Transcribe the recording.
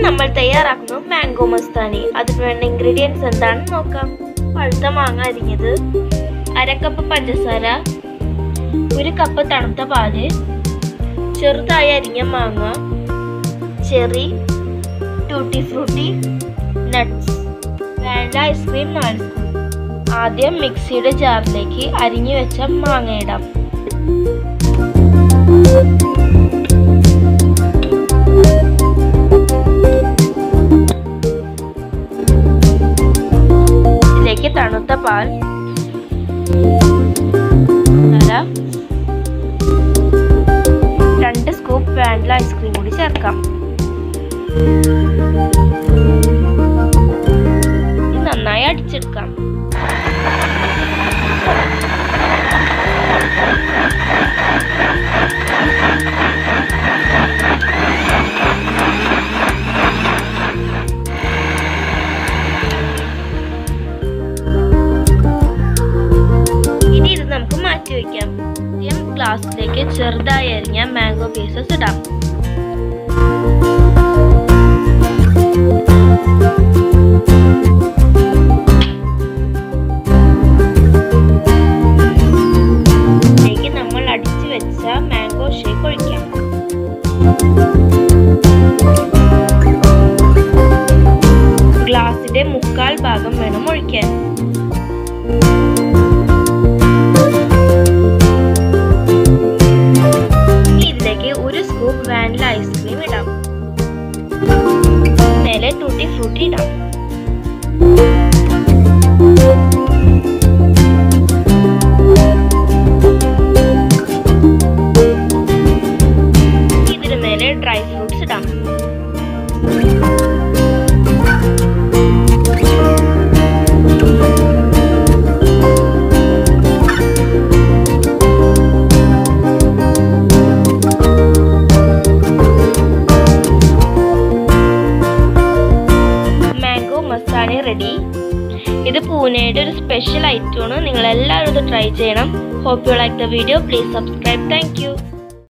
നമ്മൾ തയ്യാറാക്കുന്നു മാംഗോ മസ്താനി അതിന് വേണ്ട ഇൻഗ്രീഡിയൻസ് എന്താണെന്ന് നോക്കാം പഴുത്ത മാങ്ങ അരിഞ്ഞത് അര കപ്പ് പഞ്ചസാര ഒരു കപ്പ് തണുത്ത പാല് ചെറുതായി അരിഞ്ഞ മാങ്ങ cherry tutti frutti nuts vanilla ice cream നാല് സ്പൂൺ ആദ്യം മിക്സിയുടെ ജാറിലേക്ക് അരിഞ്ഞു വെച്ച മാങ്ങ ഇടാം ഇതിലേക്ക് തണുത്ത പാൽ അര രണ്ട് സ്കൂപ്പ് വാനില ഐസ്ക്രീം കൂടി ചേർക്കാം ഇത് നന്നായി അടിച്ചെടുക്കാം ഇനി ഇത് നമുക്ക് മാറ്റി വെക്കാം ആദ്യം ഗ്ലാസ്സിലേക്ക് ചെറുതായി അരിഞ്ഞ മാംഗോ പീസസ് ഇടാം ഇതിലേക്ക് നമ്മൾ അടിച്ചു വെച്ച മാംഗോ ഷേക്ക് ഒഴിക്കാം ഗ്ലാസിന്റെ മുക്കാൽ ഭാഗം വേണം ഒഴിക്കാൻ ഇനി ഇതിലേക്ക് ഒരു സ്കൂപ്പ് വാനില ഐസ്ക്രീം ഇടാം മേലെ ടൂട്ടി ഫ്രൂട്ടി ഇടാം ഇതിന് മേലെ ഡ്രൈ ഫ്രൂട്ട്സ് ഇടാം മാംഗോ മസാല റെഡി ഇത് പൂനെയുടെ ഒരു സ്പെഷ്യൽ ഐറ്റമാണ് നിങ്ങൾ എല്ലാവരും ഇത് ട്രൈ ചെയ്യണം hope you like the video please subscribe thank U